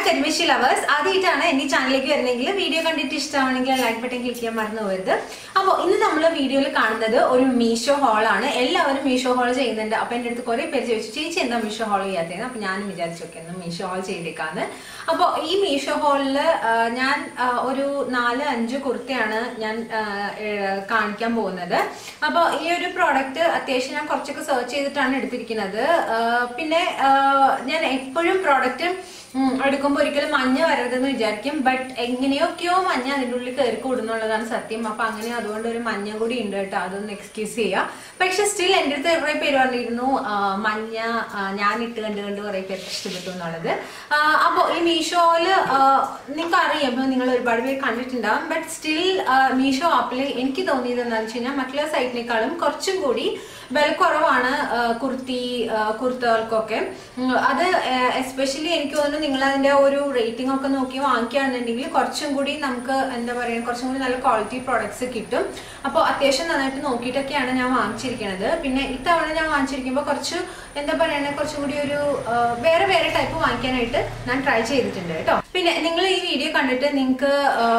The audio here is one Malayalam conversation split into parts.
കരിമിഷി ലവേഴ്സ് ആദ്യമായിട്ടാണ് എന്റെ ചാനലിലേക്ക് വരുന്നെങ്കിൽ വീഡിയോ കണ്ടിട്ട് ഇഷ്ടമാണെങ്കിൽ ലൈക്ക് ബട്ടൺ ക്ലിക്ക് ചെയ്യാൻ മറന്നു പോയത് അപ്പോൾ ഇന്ന് നമ്മൾ വീഡിയോയിൽ കാണുന്നത് ഒരു മീഷോ ഹാളാണ് എല്ലാവരും മീഷോ ഹാൾ ചെയ്യുന്നുണ്ട് അപ്പൊ എന്റെ അടുത്ത് കുറെ പേര് ചോദിച്ചു ചേച്ചി എന്താ മീഷോ ഹാൾ ചെയ്യാത്തത് അപ്പൊ ഞാനും വിചാരിച്ചു ഒക്കെ ഒന്ന് മീഷോ ഹാൾ ചെയ്തേക്കാന്ന് അപ്പോൾ ഈ മീഷോ ഹാളില് ഞാൻ ആ, ഒരു നാല് അഞ്ച് കുർത്തയാണ് ഞാൻ ആ, ഏ, കാണിക്കാൻ പോകുന്നത് അപ്പോൾ ഈ ഒരു പ്രോഡക്റ്റ് അത്യാവശ്യം ഞാൻ കുറച്ചൊക്കെ സെർച്ച് ചെയ്തിട്ടാണ് എടുത്തിരിക്കുന്നത് ആ, പിന്നെ ആ, ഞാൻ എപ്പോഴും പ്രോഡക്റ്റ് എടുക്കുമ്പോൾ ഒരിക്കലും മഞ്ഞ വരരുതെന്ന് വിചാരിക്കും ബട്ട് എങ്ങനെയൊക്കെയോ മഞ്ഞ അതിൻ്റെ ഉള്ളിൽ കയറി കൂടുന്നുള്ളതാണ് സത്യം അപ്പൊ അങ്ങനെ അതുകൊണ്ട് ഒരു മഞ്ഞ കൂടി ഉണ്ട് കേട്ടോ അതൊന്ന് എക്സ്ക്യൂസ് ചെയ്യാം പക്ഷെ സ്റ്റിൽ എൻ്റെ അടുത്ത് കുറെ പേര് പറഞ്ഞിരുന്നു ആ, മഞ്ഞ ആ, ഞാൻ ഇട്ട് കണ്ട് കണ്ട് കുറെ പേർക്ക് ഇഷ്ടപ്പെട്ടു എന്നുള്ളത് അപ്പോൾ ഈ മീഷോയില് നിങ്ങൾക്ക് അറിയാം ഇപ്പൊ നിങ്ങൾ ഒരുപാട് പേര് കണ്ടിട്ടുണ്ടാവും ബട്ട് സ്റ്റിൽ മീഷോ ആപ്പിൽ എനിക്ക് തോന്നിയത് എന്താണെന്ന് വെച്ച് കഴിഞ്ഞാൽ മറ്റുള്ള സൈറ്റിനേക്കാളും കുറച്ചും കൂടി വില കുറവാണ് ആ, കുർത്തി ആ, കുർത്തകൾക്കൊക്കെ ഉം, അത് എസ്പെഷ്യലി എനിക്ക് തോന്നുന്നു നിങ്ങൾ അതിന്റെ ഒരു റേറ്റിംഗ് ഒക്കെ നോക്കി വാങ്ങിക്കുകയാണെന്നുണ്ടെങ്കിൽ കുറച്ചും കൂടി നമുക്ക് എന്താ പറയുക കുറച്ചും കൂടി നല്ല ക്വാളിറ്റി പ്രോഡക്ട്സ് കിട്ടും അപ്പോൾ അത്യാവശ്യം നന്നായിട്ട് നോക്കിയിട്ടൊക്കെയാണ് ഞാൻ വാങ്ങിച്ചിരിക്കുന്നത് പിന്നെ ഇത്തവണ ഞാൻ വാങ്ങിച്ചിരിക്കുമ്പോൾ കുറച്ച് എന്താ പറയുക കുറച്ചും കൂടി ഒരു ആ, വേറെ വേറെ ടൈപ്പ് വാങ്ങിക്കാനായിട്ട് ഞാൻ ട്രൈ ചെയ്തിട്ടുണ്ട് കേട്ടോ പിന്നെ നിങ്ങൾ ഈ വീഡിയോ കണ്ടിട്ട് നിങ്ങൾക്ക്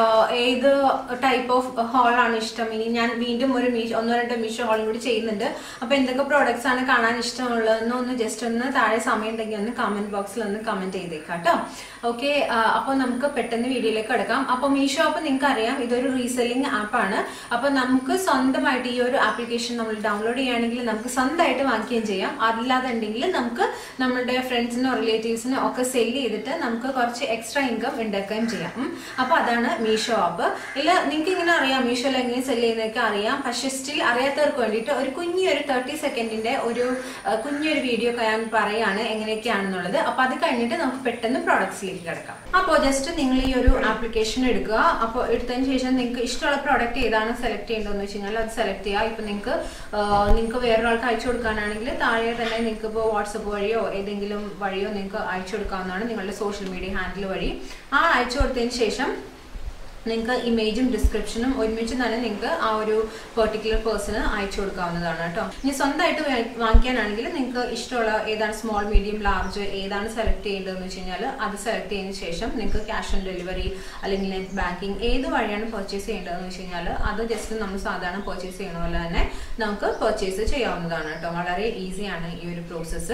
ഏത് ടൈപ്പ് ഓഫ് ഹാളാണ് ഇഷ്ടം ഇനി ഞാൻ വീണ്ടും ഒരു മീഷോ ഒന്നോ രണ്ടോ മീഷോ ഹാളും കൂടി ചെയ്യുന്നുണ്ട് അപ്പൊ എന്തൊക്കെ പ്രോഡക്ട്സ് ആണ് കാണാൻ ഇഷ്ടമുള്ളതെന്ന് ഒന്ന് ജസ്റ്റ് ഒന്ന് താഴെ സമയം ഉണ്ടെങ്കിൽ ഒന്ന് കമന്റ് ബോക്സിൽ ഒന്ന് കമന്റ് ചെയ്തേക്കാം കേട്ടോ ഓക്കെ അപ്പോൾ നമുക്ക് പെട്ടെന്ന് വീഡിയോയിലേക്ക് കിടക്കാം അപ്പോൾ മീഷോ ആപ്പ് നിങ്ങൾക്ക് അറിയാം ഇതൊരു റീസെല്ലിംഗ് ആപ്പാണ് അപ്പോൾ നമുക്ക് സ്വന്തമായിട്ട് ഈ ഒരു ആപ്ലിക്കേഷൻ നമ്മൾ ഡൗൺലോഡ് ചെയ്യുകയാണെങ്കിൽ നമുക്ക് സ്വന്തമായിട്ട് വാങ്ങിക്കുകയും ചെയ്യാം അല്ലാതെ ഉണ്ടെങ്കിൽ നമുക്ക് നമ്മുടെ ഫ്രണ്ട്സിനോ റിലേറ്റീവ്സിനോ ഒക്കെ സെല് ചെയ്തിട്ട് നമുക്ക് കുറച്ച് എക്സ്ട്രാ ഇൻകം ഉണ്ടാക്കുകയും ചെയ്യാം ഉം. അപ്പോൾ അതാണ് മീഷോ ആപ്പ് ഇല്ല നിങ്ങൾക്ക് ഇങ്ങനെ അറിയാം മീഷോയിൽ എങ്ങനെ സെല് ചെയ്യുന്നതൊക്കെ അറിയാം പക്ഷെ സ്റ്റിൽ അറിയാത്തവർക്ക് വേണ്ടിയിട്ട് ഒരു കുഞ്ഞൊരു തേർട്ടി സെക്കൻഡിന്റെ ഒരു ആ, കുഞ്ഞൊരു വീഡിയോ ഞാൻ പറയാണ് എങ്ങനെയൊക്കെയാണെന്നുള്ളത് അപ്പോൾ അത് കഴിഞ്ഞിട്ട് നമുക്ക് പെട്ടെന്ന് പ്രോഡക്ട്സിലേക്ക് കിടക്കാം അപ്പോൾ ജസ്റ്റ് നിങ്ങൾ ഈ ഒരു ആപ്ലിക്കേഷൻ എടുക്കുക അപ്പോൾ എടുത്തതിന് ശേഷം നിങ്ങൾക്ക് ഇഷ്ടമുള്ള പ്രോഡക്റ്റ് ഏതാണ് സെലക്ട് ചെയ്യേണ്ടതെന്ന് വെച്ച് കഴിഞ്ഞാൽ അത് സെലക്ട് ചെയ്യുക ഇപ്പം നിങ്ങൾക്ക് നിങ്ങൾക്ക് വേറൊരാൾക്ക് അയച്ചു കൊടുക്കാനാണെങ്കിൽ താഴെ തന്നെ നിങ്ങൾക്ക് ഇപ്പോൾ വാട്സപ്പ് വഴിയോ ഏതെങ്കിലും വഴിയോ നിങ്ങൾക്ക് അയച്ചു കൊടുക്കാവുന്നതാണ് നിങ്ങളുടെ സോഷ്യൽ മീഡിയ ഹാൻഡിൽ വഴി ആ അയച്ചു കൊടുത്തതിന് ശേഷം നിങ്ങൾക്ക് ഇമേജും ഡിസ്ക്രിപ്ഷനും ഒരുമിച്ച് തന്നെ നിങ്ങൾക്ക് ആ ഒരു പെർട്ടിക്കുലർ പേഴ്സണ് അയച്ചു കൊടുക്കാവുന്നതാണ് കേട്ടോ ഇനി സ്വന്തമായിട്ട് വാ- വാങ്ങിക്കാനാണെങ്കിൽ നിങ്ങൾക്ക് ഇഷ്ടമുള്ള ഏതാണ് സ്മോൾ മീഡിയം ലാർജ് ഏതാണ് സെലക്ട് ചെയ്യേണ്ടതെന്ന് വെച്ച് കഴിഞ്ഞാൽ അത് സെലക്ട് ചെയ്തതിന് ശേഷം നിങ്ങൾക്ക് ക്യാഷ് ഓൺ ഡെലിവറി അല്ലെങ്കിൽ നെറ്റ് ബാങ്കിങ് ഏത് വഴിയാണ് പർച്ചേസ് ചെയ്യേണ്ടതെന്ന് വെച്ച് കഴിഞ്ഞാൽ അത് ജസ്റ്റ് നമ്മൾ സാധാരണ പർച്ചേസ് ചെയ്യണ പോലെ തന്നെ നമുക്ക് പർച്ചേസ് ചെയ്യാവുന്നതാണ് കേട്ടോ വളരെ ഈസിയാണ് ഈ ഒരു പ്രോസസ്സ്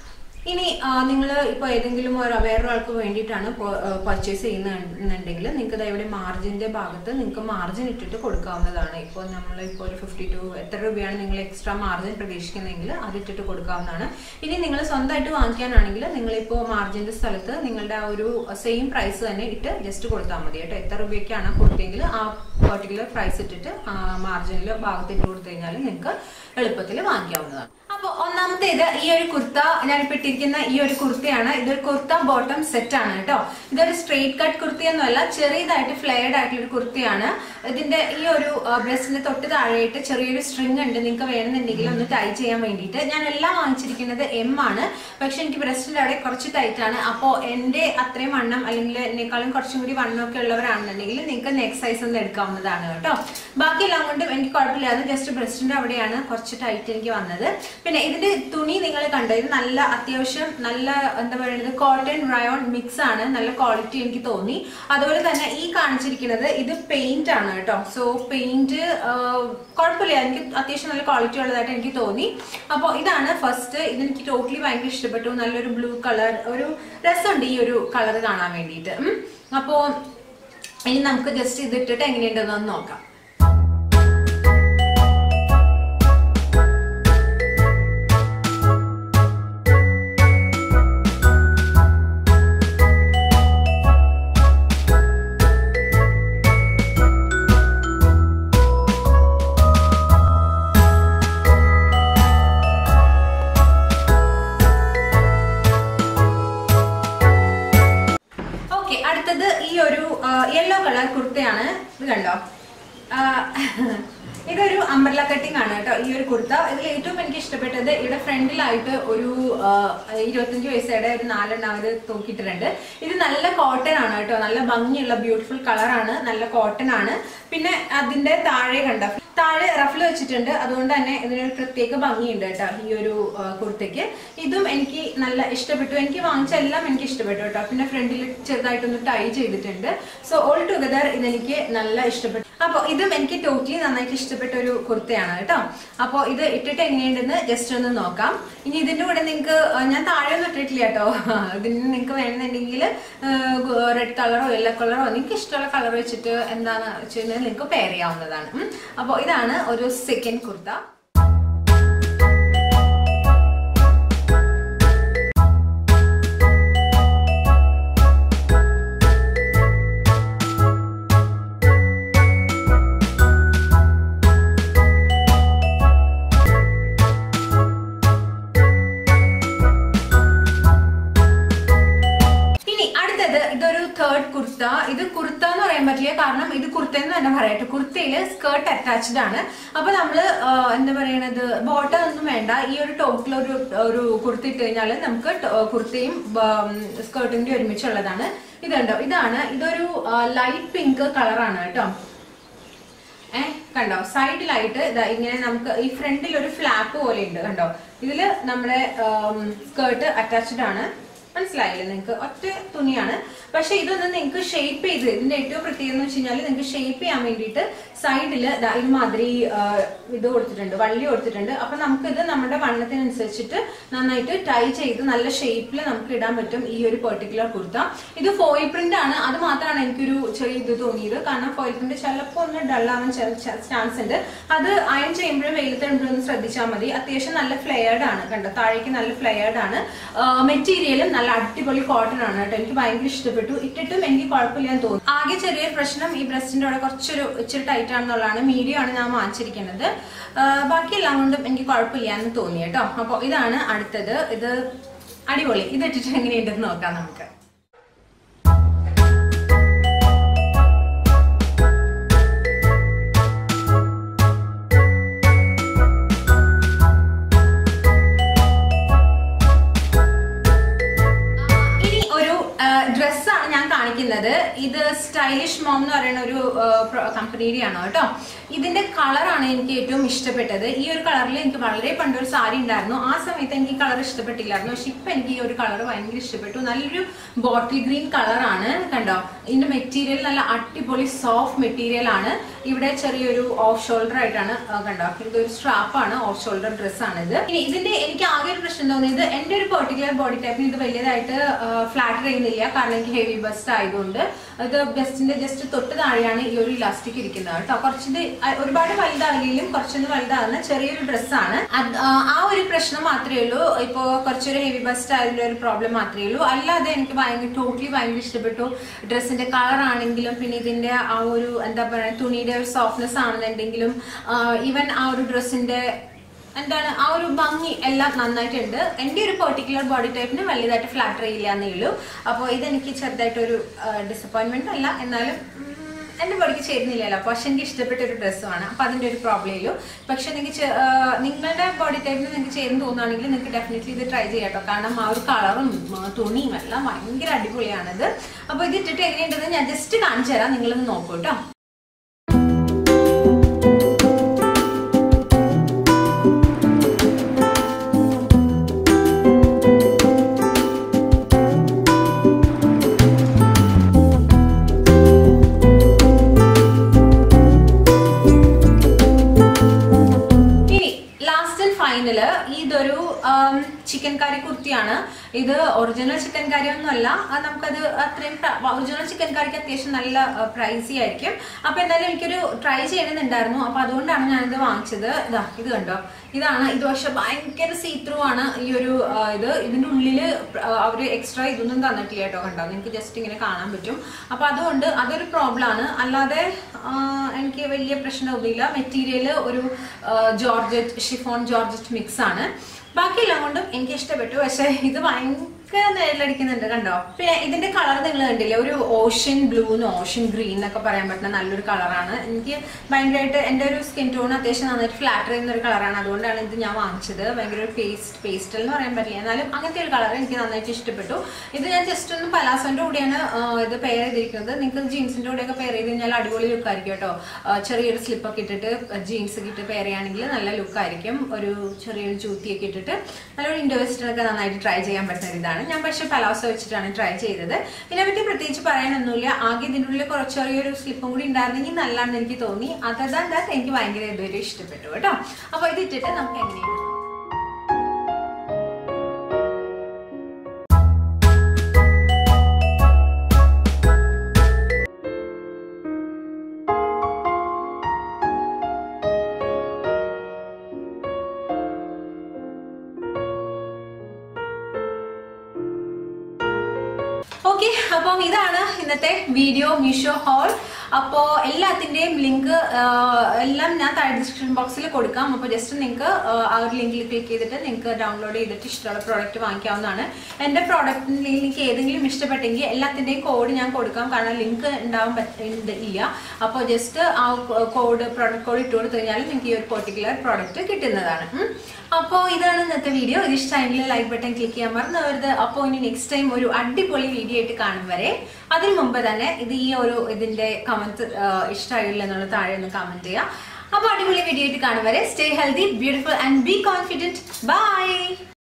ഇനി നിങ്ങൾ ഇപ്പോൾ ഏതെങ്കിലും ഒരു വേറൊരാൾക്ക് വേണ്ടിയിട്ടാണ് പർച്ചേസ് ചെയ്യുന്നുണ്ടെങ്കിൽ നിങ്ങൾക്ക് ദാ ഇവിടെ മാർജിന്റെ ഭാഗത്ത് നിങ്ങൾക്ക് മാർജിൻ ഇട്ടിട്ട് കൊടുക്കാവുന്നതാണ് ഇപ്പോൾ നമ്മൾ ഇപ്പോൾ ഒരു ഫിഫ്റ്റി ടു എത്ര രൂപയാണ് നിങ്ങൾ എക്സ്ട്രാ മാർജിൻ പ്രതീക്ഷിക്കുന്നതെങ്കിൽ അത് ഇട്ടിട്ട് കൊടുക്കാവുന്നതാണ് ഇനി നിങ്ങൾ സ്വന്തമായിട്ട് വാങ്ങിക്കാനാണെങ്കിൽ നിങ്ങളിപ്പോൾ മാർജിന്റെ സ്ഥലത്ത് നിങ്ങളുടെ ആ ഒരു സെയിം പ്രൈസ് തന്നെ ഇട്ട് ജസ്റ്റ് കൊടുത്താൽ മതി കേട്ടോ എത്ര രൂപയ്ക്കാണ് കൊടുത്തെങ്കിൽ ആ പെർട്ടിക്കുലർ പ്രൈസ് ഇട്ടിട്ട് മാർജിനിൽ ഭാഗത്തിട്ട് കൊടുത്തു കഴിഞ്ഞാൽ നിങ്ങൾക്ക് എളുപ്പത്തിൽ വാങ്ങിക്കാവുന്നതാണ് അപ്പൊ ഒന്നാമത്തേത് ഈ ഒരു കുർത്ത ഞാനിപ്പോ ഇട്ടിരിക്കുന്ന ഈ ഒരു കുർത്തയാണ് ഇതൊരു കുർത്ത ബോട്ടം സെറ്റ് ആണ് കേട്ടോ ഇതൊരു സ്ട്രെയിറ്റ് കട്ട് കുർത്തിയൊന്നുമല്ല ചെറിയതായിട്ട് ഫ്ലെയർഡ് ആയിട്ടുള്ള ഒരു കുർത്തിയാണ് ഇതിന്റെ ഈ ഒരു ബ്രസ്റ്റിന്റെ തൊട്ട് താഴെയായിട്ട് ചെറിയൊരു സ്ട്രിങ് ഉണ്ട് നിങ്ങൾക്ക് വേണമെന്നുണ്ടെങ്കിൽ ഒന്ന് ടൈ ചെയ്യാൻ വേണ്ടിയിട്ട് ഞാൻ എല്ലാം വാങ്ങിച്ചിരിക്കുന്നത് എം ആണ് പക്ഷെ എനിക്ക് ബ്രസ്റ്റിന്റെ അവിടെ കുറച്ച് ടൈറ്റ് ആണ് അപ്പോൾ എന്റെ അത്രയും വണ്ണം അല്ലെങ്കിൽ എന്നെക്കാളും കുറച്ചും കൂടി വണ്ണമൊക്കെ ഉള്ളവരാണെന്നുണ്ടെങ്കിൽ നിങ്ങൾക്ക് നെക്സ്റ്റ് സൈസ് ഒന്ന് എടുക്കാവുന്നതാണ് കേട്ടോ ബാക്കിയെല്ലാം കൊണ്ട് എനിക്ക് കുഴപ്പമില്ലാതെ ജസ്റ്റ് ബ്രസ്റ്റിന്റെ അവിടെയാണ് കുറച്ച് ടൈറ്റ് എനിക്ക് വന്നത് പിന്നെ ഇതിന്റെ തുണി നിങ്ങൾ കണ്ടോ ഇത് നല്ല അത്യാവശ്യം നല്ല എന്താ പറയുന്നത് കോട്ടൺ റയോൺ മിക്സ് ആണ് നല്ല ക്വാളിറ്റി എനിക്ക് തോന്നി അതുപോലെ തന്നെ ഈ കാണിച്ചിരിക്കുന്നത് ഇത് പെയിന്റ് ആണ് കേട്ടോ സോ പെയിന്റ് കുഴപ്പമില്ല എനിക്ക് അത്യാവശ്യം നല്ല ക്വാളിറ്റി ഉള്ളതായിട്ട് എനിക്ക് തോന്നി അപ്പോൾ ഇതാണ് ഫസ്റ്റ് ഇതെനിക്ക് ടോട്ടലി ഭയങ്കര ഇഷ്ടപ്പെട്ടു നല്ലൊരു ബ്ലൂ കളർ ഒരു രസമുണ്ട് ഈ ഒരു കളർ കാണാൻ വേണ്ടിയിട്ട് ഉം. അപ്പോൾ ഇനി നമുക്ക് ജസ്റ്റ് ഇതിട്ടിട്ട് എങ്ങനെയുണ്ടെന്ന് നോക്കാം ഓക്കെ അടുത്തത് ഈ ഒരു യെല്ലോ കളർ കുർത്തയാണ് ഇത് കണ്ടോ ആ, ഇതൊരു അംബ്രല കട്ടിംഗ് ആണ് കേട്ടോ ഈ ഒരു കുർത്ത ഇതിൽ ഏറ്റവും എനിക്ക് ഇഷ്ടപ്പെട്ടത് ഇവിടെ ഫ്രണ്ടിലായിട്ട് ഒരു ആ, ഇരുപത്തഞ്ച് വയസ്സുടെ ഒരു നാലെണ്ണം അവർ തൂക്കിയിട്ടുണ്ട് ഇത് നല്ല കോട്ടൺ ആണ് കേട്ടോ നല്ല ഭംഗിയുള്ള ബ്യൂട്ടിഫുൾ കളറാണ് നല്ല കോട്ടൺ ആണ് പിന്നെ അതിന്റെ താഴെ കണ്ട താഴെ റഫിൽ വെച്ചിട്ടുണ്ട് അതുകൊണ്ട് തന്നെ ഇതിനൊരു പ്രത്യേക ഭംഗിയുണ്ട് കേട്ടോ ഈ ഒരു ആ, കുർത്തയ്ക്ക് ഇതും എനിക്ക് നല്ല ഇഷ്ടപ്പെട്ടു എനിക്ക് വാങ്ങിച്ച എല്ലാം എനിക്ക് ഇഷ്ടപ്പെട്ടു കേട്ടോ പിന്നെ ഫ്രണ്ടിൽ ചെറുതായിട്ടൊന്ന് ടൈ ചെയ്തിട്ടുണ്ട് സോ ഓൾ ടുഗദർ ഇതെനിക്ക് നല്ല ഇഷ്ടപ്പെട്ടു അപ്പോൾ ഇതും എനിക്ക് ടോട്ടലി നന്നായിട്ട് ഇഷ്ടപ്പെട്ട ഒരു കുർത്തയാണ് കേട്ടോ അപ്പോൾ ഇത് ഇട്ടിട്ട് എങ്ങനെയുണ്ടെന്ന് ജസ്റ്റ് ഒന്ന് നോക്കാം ഇനി ഇതിന്റെ കൂടെ നിങ്ങൾക്ക് ഞാൻ താഴെ ഒന്നും ഇട്ടിട്ടില്ല കേട്ടോ ഇതിന് നിങ്ങൾക്ക് വേണമെന്നുണ്ടെങ്കിൽ റെഡ് കളറോ യെല്ലോ കളറോ നിങ്ങൾക്ക് ഇഷ്ടമുള്ള കളർ വെച്ചിട്ട് എന്താണ് വെച്ച് കഴിഞ്ഞാൽ നിങ്ങൾക്ക് പെയർ ചെയ്യാവുന്നതാണ് അപ്പോൾ ഇതാണ് ഒരു സെക്കൻഡ് കുർത്ത ഇനി അടുത്തത് ഇതൊരു തേർഡ് കുർത്ത ഇത് കുർത്ത എന്ന് പറയാൻ പറ്റില്ല കാരണം ഇത് കുർത്ത എന്ന് തന്നെ പറയട്ടെ കുർത്തയില് സ്കേർട്ട് അറ്റാച്ച്ഡ് ആണ് അപ്പൊ നമ്മള് ആ, എന്താ പറയണത് ബോട്ടം ഒന്നും വേണ്ട ഈ ഒരു ടോപ്പിൽ ഒരു ഒരു കുർത്ത ഇട്ട് കഴിഞ്ഞാൽ നമുക്ക് ട- കുർത്തയും സ്കേർട്ടിന്റെ ഒരുമിച്ചുള്ളതാണ് ഇതുണ്ടോ ഇതാണ് ഇതൊരു ലൈറ്റ് പിങ്ക് കളറാണ് കേട്ടോ ഏ കണ്ടോ സൈഡിലായിട്ട് ഇതാ ഇങ്ങനെ നമുക്ക് ഈ ഫ്രണ്ടിൽ ഒരു ഫ്ലാപ്പ് പോലെ ഉണ്ട് കണ്ടോ ഇതില് നമ്മുടെ സ്കേർട്ട് അറ്റാച്ച്ഡ് ആണ് മനസ്സിലായില്ലേ നിങ്ങൾക്ക് ഒറ്റ തുണിയാണ് പക്ഷെ ഇതൊന്ന് നിങ്ങൾക്ക് ഷേപ്പ് ചെയ്ത് ഇതിന്റെ ഏറ്റവും പ്രത്യേകത എന്ന് വെച്ച് കഴിഞ്ഞാൽ നിങ്ങൾക്ക് ഷേപ്പ് ചെയ്യാൻ വേണ്ടിയിട്ട് സൈഡിൽ ഇതുമാതിരി ആ, ഇത് കൊടുത്തിട്ടുണ്ട് വള്ളി കൊടുത്തിട്ടുണ്ട് അപ്പൊ നമുക്ക് ഇത് നമ്മുടെ വണ്ണത്തിനനുസരിച്ചിട്ട് നന്നായിട്ട് ടൈ ചെയ്ത് നല്ല ഷേപ്പിൽ നമുക്ക് ഇടാൻ പറ്റും ഈ ഒരു പെർട്ടിക്കുലർ കുർത്ത ഇത് ഫോയിൽ പ്രിന്റ് ആണ് അത് മാത്രമാണ് എനിക്കൊരു ചെറിയ ഇത് തോന്നിയത് കാരണം ഫോയിൽ പ്രിന്റ് ചിലപ്പോൾ ഒന്ന് ഡള്ളാവാൻ ചാൻസ് ഉണ്ട് അത് അയൺ ചെയ്യുമ്പോഴും വെയിലത്തിടുമ്പോഴും ഒന്ന് ശ്രദ്ധിച്ചാൽ മതി അത്യാവശ്യം നല്ല ഫ്ലെയർഡ് ആണ് കണ്ടോ താഴേക്ക് നല്ല ഫ്ലെയർഡ് ആണ് മെറ്റീരിയലും നല്ല അടിപൊളി കോട്ടൺ ആണ് കേട്ടോ എനിക്ക് ഭയങ്കര ഇഷ്ടപ്പെട്ടു ഇട്ടിട്ടും എനിക്ക് കുഴപ്പമില്ലാന്ന് തോന്നി ആകെ ചെറിയൊരു പ്രശ്നം ഈ ബ്രസ്റ്റിന്റെ അവിടെ കുറച്ചൊരു ഇച്ചിരി ടൈറ്റ് ആണെന്നുള്ളതാണ് മീഡിയം ആണ് ഞാൻ വാങ്ങിച്ചിരിക്കുന്നത് ആ, ബാക്കിയെല്ലാം കൊണ്ടും എനിക്ക് കുഴപ്പമില്ലാന്ന് തോന്നി കേട്ടോ അപ്പോൾ ഇതാണ് അടുത്തത് ഇത് അടിപൊളി ഇത് ഇട്ടിട്ട് എങ്ങനെയുണ്ടെന്ന് നോക്കാം നമുക്ക് ഇനി ഒരു ഡ്രസ്സാണ് ഞാൻ കാണിക്കുന്നത് ഇത് സ്റ്റൈലിഷ് മോം എന്ന് പറയുന്ന ഒരു കമ്പനിയുടെയാണ് കേട്ടോ ഇതിന്റെ കളറാണ് എനിക്ക് ഏറ്റവും ഇഷ്ടപ്പെട്ടത് ഈ ഒരു കളറിൽ എനിക്ക് വളരെ പണ്ടൊരു സാരി ഉണ്ടായിരുന്നു ആ സമയത്ത് എനിക്ക് കളർ ഇഷ്ടപ്പെട്ടില്ലായിരുന്നു പക്ഷെ ഇപ്പൊ എനിക്ക് ഈ ഒരു കളർ ഭയങ്കര ഇഷ്ടപ്പെട്ടു നല്ലൊരു ബോട്ടിൽ ഗ്രീൻ കളറാണ് കണ്ടോ ഇതിന്റെ മെറ്റീരിയൽ നല്ല അടിപൊളി സോഫ്റ്റ് മെറ്റീരിയൽ ആണ് ഇവിടെ ചെറിയൊരു ഓഫ് ഷോൾഡർ ആയിട്ടാണ് ആ, കണ്ടോ ഇതൊരു സ്ട്രാപ്പാണ് ഓഫ് ഷോൾഡർ ഡ്രസ് ആണ് ഇത് ഇനി ഇതിന്റെ എനിക്ക് ആകെ ഒരു പ്രശ്നം തോന്നിയത് എന്റെ ഒരു പെർട്ടിക്കുലർ ബോഡി ടൈപ്പിന് ഇത് വലിയതായിട്ട് ഫ്ലാറ്റർ ചെയ്യുന്നില്ല കാരണം എനിക്ക് ഹെവി ബസ്റ്റ് ആയതുകൊണ്ട് ഇത് ബസ്റ്റിന്റെ ജസ്റ്റ് തൊട്ട് താഴെയാണ് ഈ ഒരു ഇലാസ്റ്റിക് ഇരിക്കുന്നത് കേട്ടോ കുറച്ചിത് അ- ഒരുപാട് വലുതാവില്ലെങ്കിലും കുറച്ചൊന്ന് വലുതാകുന്ന ചെറിയൊരു ഡ്രസ്സാണ് ആ ഒരു പ്രശ്നം മാത്രമേ ഉള്ളൂ ഇപ്പോ കുറച്ചൊരു ഹെവി ബസ്റ്റ് ആയതിന്റെ ഒരു പ്രോബ്ലം മാത്രമേ ഉള്ളൂ അല്ലാതെ എനിക്ക് ഭയങ്കര ടോട്ടലി ഭയങ്കര ഇഷ്ടപ്പെട്ടു ഡ്രസ്സിന്റെ കളർ ആണെങ്കിലും പിന്നെ ഇതിന്റെ ആ ഒരു എന്താ പറയുക തുണിയുടെ ഒരു സോഫ്റ്റ്നെസ് ആണെന്നുണ്ടെങ്കിലും ഈവൻ ആ ഒരു ഡ്രസ്സിന്റെ എന്താണ് ആ ഒരു ഭംഗി എല്ലാം നന്നായിട്ടുണ്ട് എൻ്റെ ഒരു പെർട്ടിക്കുലർ ബോഡി ടൈപ്പിന് വലിയതായിട്ട് ഫ്ലാറ്റർ ചെയ്യില്ല എന്നേ ഉള്ളൂ അപ്പോൾ ഇതെനിക്ക് ചെറുതായിട്ടൊരു ഡിസപ്പോയിൻമെന്റ് അല്ല എന്നാലും ഉം, എൻ്റെ ബോഡിക്ക് ചേരുന്നില്ലല്ലോ പക്ഷെ എനിക്ക് ഇഷ്ടപ്പെട്ട ഒരു ഡ്രസ്സുമാണ് അപ്പോൾ അതിൻ്റെ ഒരു പ്രോബ്ലം ഇല്ലു പക്ഷെ നിങ്ങൾക്ക് നിങ്ങളുടെ ബോഡി ടൈപ്പിന് നിങ്ങൾക്ക് ചേർന്ന് തോന്നുകയാണെങ്കിൽ നിങ്ങൾക്ക് ഡെഫിനറ്റ്ലി ഇത് ട്രൈ ചെയ്യാം കേട്ടോ കാരണം ആ ഒരു കളറും തുണിയും എല്ലാം ഭയങ്കര അടിപൊളിയാണിത് അപ്പോൾ ഇത് ഇട്ടിട്ട് എങ്ങനെയുണ്ടെന്ന് ഞാൻ ജസ്റ്റ് കാണിച്ചു തരാം നിങ്ങളൊന്ന് നോക്കൂ കേട്ടോ ഇനി ലാസ്റ്റ് ആൻഡ് ഫൈനല് ഇതൊരു ചിക്കൻ കറി കുർത്തിയാണ് ഇത് ഒറിജിനൽ ചിക്കൻ കറി ഒന്നുമല്ല അത് നമുക്കത് അത്രയും ഒറിജിനൽ ചിക്കൻ കറിക്ക് അത്യാവശ്യം നല്ല പ്രൈസി ആയിരിക്കും അപ്പൊ എന്തായാലും എനിക്കൊരു ട്രൈ ചെയ്യണമെന്നുണ്ടായിരുന്നു അപ്പൊ അതുകൊണ്ടാണ് ഞാനിത് വാങ്ങിച്ചത് ഇതാ ഇത് കണ്ടോ ഇതാണ് ഇത് പക്ഷെ ഭയങ്കര സീ ത്രൂ ആണ് ഈ ഒരു ആ, ഇത് ഇതിന്റെ ഉള്ളില് പ്ര- ആ, അവര് എക്സ്ട്രാ ഇതൊന്നും തന്നിട്ടില്ല കേട്ടോ കണ്ടോ നിങ്ങൾക്ക് ജസ്റ്റ് ഇങ്ങനെ കാണാൻ പറ്റും അപ്പൊ അതുകൊണ്ട് അതൊരു പ്രോബ്ലം ആണ് അല്ലാതെ ആ, എനിക്ക് വലിയ പ്രശ്നമൊന്നുമില്ല മെറ്റീരിയൽ ഒരു ആ, ജോർജറ്റ് ഷിഫോൺ ജോർജറ്റ് മിക്സ് ആണ് ബാക്കിയെല്ലാം കൊണ്ടും എനിക്ക് ഇഷ്ടപ്പെട്ടു പക്ഷെ ഇത് ഭയങ്കര ഒക്കെ നേരിലടിക്കുന്നുണ്ട് കണ്ടോ പിന്നെ ഇതിന്റെ കളർ നിങ്ങൾ കണ്ടില്ലേ ഒരു ഓഷ്യൻ ബ്ലൂന്ന് ഓഷ്യൻ ഗ്രീൻ എന്നൊക്കെ പറയാൻ പറ്റുന്ന നല്ലൊരു കളറാണ് എനിക്ക് ഭയങ്കരമായിട്ട് എൻ്റെ ഒരു സ്കിൻ ടോൺ അത്യാവശ്യം നന്നായിട്ട് ഫ്ലാറ്റർ ചെയ്യുന്ന ഒരു കളറാണ് അതുകൊണ്ടാണ് ഇത് ഞാൻ വാങ്ങിച്ചത് ഭയങ്കര ഒരു പേസ്റ്റ് പേസ്റ്റൽ എന്ന് പറയാൻ പറ്റില്ല എന്നാലും അങ്ങനത്തെ ഒരു കളർ എനിക്ക് നന്നായിട്ട് ഇഷ്ടപ്പെട്ടു ഇത് ഞാൻ ജസ്റ്റ് ഒന്ന് പലാസോന്റെ കൂടെയാണ് ആ, ഇത് പെയർ ചെയ്തിരിക്കുന്നത് നിങ്ങൾക്ക് ജീൻസിന്റെ കൂടെയൊക്കെ പെയർ ചെയ്ത് കഴിഞ്ഞാൽ അടിപൊളി ലുക്ക് ആയിരിക്കും കേട്ടോ ആ, ചെറിയൊരു സ്ലിപ്പൊക്കെ ഇട്ടിട്ട് ജീൻസ് ഒക്കെ ഇട്ട് പെയർ ചെയ്യുകയാണെങ്കിൽ നല്ല ലുക്ക് ആയിരിക്കും ഒരു ചെറിയൊരു ജൂത്തിയൊക്കെ ഇട്ടിട്ട് നല്ലൊരു ഇൻഡോ വെസ്റ്റേൺ ഒക്കെ നന്നായിട്ട് ട്രൈ ചെയ്യാൻ പറ്റുന്ന ഒരു ഇതാണ് ഞാൻ പക്ഷേ പലാസോ വെച്ചിട്ടാണ് ട്രൈ ചെയ്തത് ഇതിനെപ്പറ്റി പ്രത്യേകിച്ച് പറയാനൊന്നുമില്ല ആകെ ഇതിൻ്റെ ഉള്ളിൽ കുറച്ച് ചെറിയൊരു സ്ലിപ്പും കൂടി ഉണ്ടായിരുന്നെങ്കിൽ നല്ലതാണെന്ന് എനിക്ക് തോന്നി അതർ ദാൻ ദാറ്റ് എനിക്ക് ഭയങ്കര ഇതൊരു ഇഷ്ടപ്പെട്ടു കേട്ടോ അപ്പോൾ ഇത് ഇട്ടിട്ട് നമുക്ക് എങ്ങനെയാണ് ഓക്കെ അപ്പം ഇതാണ് ഇന്നത്തെ വീഡിയോ മീഷോ ഹോൾ അപ്പോൾ എല്ലാത്തിൻ്റെയും ലിങ്ക് എല്ലാം ഞാൻ താഴെ ഡിസ്ക്രിപ്ഷൻ ബോക്സിൽ കൊടുക്കാം അപ്പോൾ ജസ്റ്റ് നിങ്ങൾക്ക് ആ ഒരു ലിങ്കിൽ ക്ലിക്ക് ചെയ്തിട്ട് നിങ്ങൾക്ക് ഡൗൺലോഡ് ചെയ്തിട്ട് ഇഷ്ടമുള്ള പ്രോഡക്റ്റ് വാങ്ങിക്കാവുന്നതാണ് എൻ്റെ പ്രോഡക്റ്റിന് നിങ്ങൾക്ക് ഏതെങ്കിലും ഇഷ്ടപ്പെട്ടെങ്കിൽ എല്ലാത്തിൻ്റെയും കോഡ് ഞാൻ കൊടുക്കാം കാരണം ലിങ്ക് ഉണ്ടാവാൻ പറ്റുന്നുണ്ട് ഇല്ല അപ്പോൾ ജസ്റ്റ് ആ കോഡ് പ്രോഡക്റ്റ് കോഡ് ഇട്ട് കൊടുത്തു കഴിഞ്ഞാൽ നിങ്ങൾക്ക് ഈ ഒരു പെർട്ടിക്കുലർ പ്രോഡക്റ്റ് കിട്ടുന്നതാണ് ഉം. അപ്പോൾ ഇതാണ് ഇന്നത്തെ വീഡിയോ ഇത് ഇഷ്ടമെങ്കിൽ ലൈക്ക് ബട്ടൺ ക്ലിക്ക് ചെയ്യാൻ മറന്നവരുത് അപ്പോൾ ഇനി നെക്സ്റ്റ് ടൈം ഒരു അടിപൊളി വീഡിയോ ആയിട്ട് കാണും വരെ അതിനു മുമ്പ് തന്നെ ഇത് ഈ ഒരു ഇതിന്റെ കമന്റ് ഇഷ്ടമായില്ല എന്നുള്ള താഴെ ഒന്ന് കമന്റ് ചെയ്യുക അപ്പോൾ അടിപൊളി വീഡിയോ ആയിട്ട് കാണും വരെ stay healthy beautiful and be confident by